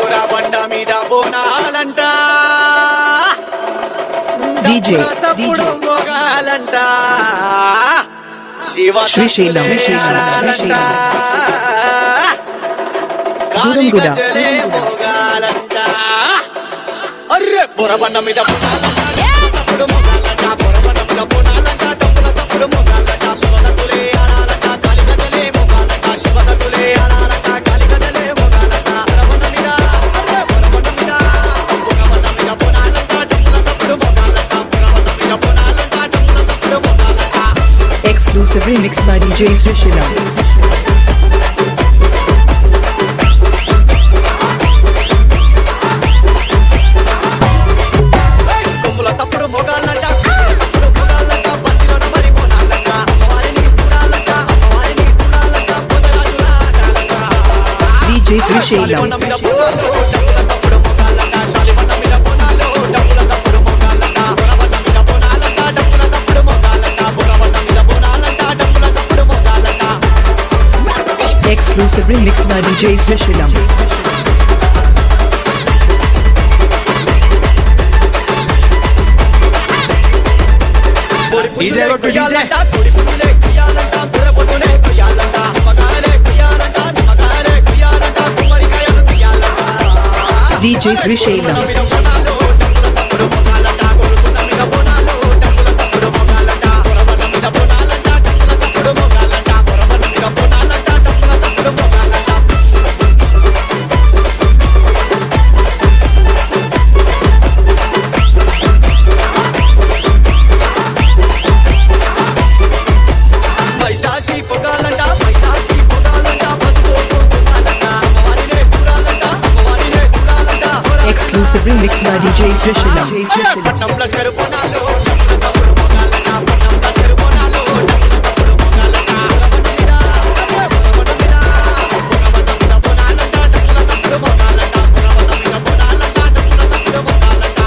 బుర్ర బండ మీద బోనాలంట DJ, డప్పుల సప్పుడు DJ. మోగాలంట శివ శ్రీశైలం, శ్రీశైలం, ఆడాలంట. దూరంగుడ. కాలిగజ్జలే మోగాలంట అర్రె బుర్రబండ మీద బోనాలంట తప్పుడు మోగాలంట బుర్రబండ మీద బోనాలంట డప్పుల తప్పుడు మోగాలంట శివసతులే ఆడాలంట కాలిగజ్జలే మోగాలంట శివసతులే ఆడాలంట కాలిగజ్జలే మోగాలంట బుర్రబండ మీద అర్రె బుర్రబండ మీద బుర్రబండ మీద బోనాలంట డప్పుల తప్పుడు మోగాలంట బుర్రబండ మీద బోనాలంట డప్పుల తప్పుడు మోగాలంట Exclusive remix by DJ Srishila. కొమ్ముల చప్పుడు మొగాలంట చప్పుడు మొగాలంట పచ్చిలోన మరి పోనాలంట అమ్మవారిని చూడాలంట అమ్మవారిని చూడాలంట పొదరాజుల ఆడాలంట DJ Srishila. శాలిమన్న మీద పోనాలు డబ్బుల చప్పుడు మొగాలంట శాలిమన్న మీద పోనాలు డబ్బుల చప్పుడు మొగాలంట బురవన్న మీద పోనాలంట డబ్బుల చప్పుడు మొగాలంట బురవన్న మీద పోనాలంట డబ్బుల చప్పుడు మొగాలంట Exclusive remix by DJ Srishila. DJ కొట్టు డీజే కొడి పుట్టులే కుయ్యాలంట బుర్ర పొట్టులే కుయ్యాలంట నిమ్మకాయలే కుయ్యాలంట నిమ్మకాయలే కుయ్యాలంట కుమ్మరికాయలు కుయ్యాలంట DJ Srishila. మీద బోనాలు డబ్బుల తప్పుడు మొగాలంట కొడుకున్న మీద బోనాలు డబ్బుల తప్పుడు మొగాలంట బురవన్న మీద బోనాలంట డబ్బుల తప్పుడు మొగాలంట బురవన్న మీద బోనాలంట డబ్బుల తప్పుడు మొగాలంట పైశాచి పొగాలంట పైశాచి పొగాలంట పసుపు కుంకుమాలంట అమ్మవారినే చూడాలంట అమ్మవారినే చూడాలంట Exclusive remix by DJ Srishila. పట్నంలో చెరుపునాలు డబ్బుల తప్పుడు మొగాలంట పట్నంలో చెరుపునాలు డబ్బుల తప్పుడు మొగాలంట బురబండ మీద బురబండ మీద బురబండ మీద బోనాలంట డబ్బుల తప్పుడు మొగాలంట బురబండ మీద బోనాలంట డబ్బుల తప్పుడు మొగాలంట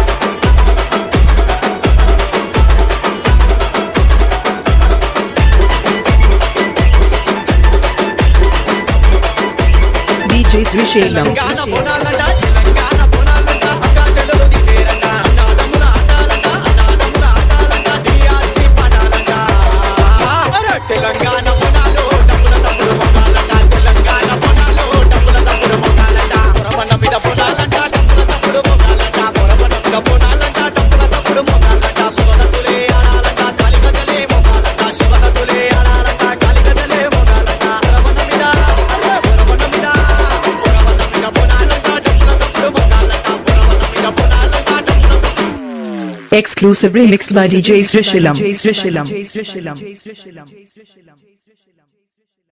DJ Srishila. తెలంగాణ బోనాలంట తెలంగాణ బోనాలంట అక్కా చెల్లెలు దిగేరంట అన్నాదమ్ముల ఆటాలంట అన్నాదమ్ముల ఆటాలంట డిఆర్సి పాటాలంట అరే తెలంగాణ బోనాలు డబ్బుల తప్పుడు మొగాలంట తెలంగాణ బోనాలు డబ్బుల తప్పుడు మొగాలంట బురబండ మీద బోనాలంట డబ్బుల తప్పుడు మొగాలంట బురబండ మీద బోనాలంట డబ్బుల తప్పుడు మొగాలంట శివసతులే ఆడాలంట కాలిగజలే మొగాలంట శివసతులే ఆడాలంట కాలిగజలే మొగాలంట బురబండ మీద అరే బురబండ మీద బురబండ మీద బోనాలంట డబ్బుల తప్పుడు మొగాలంట బురబండ మీద బోనాలంట డబ్బుల తప్పుడు Exclusive remix by DJ Srishila.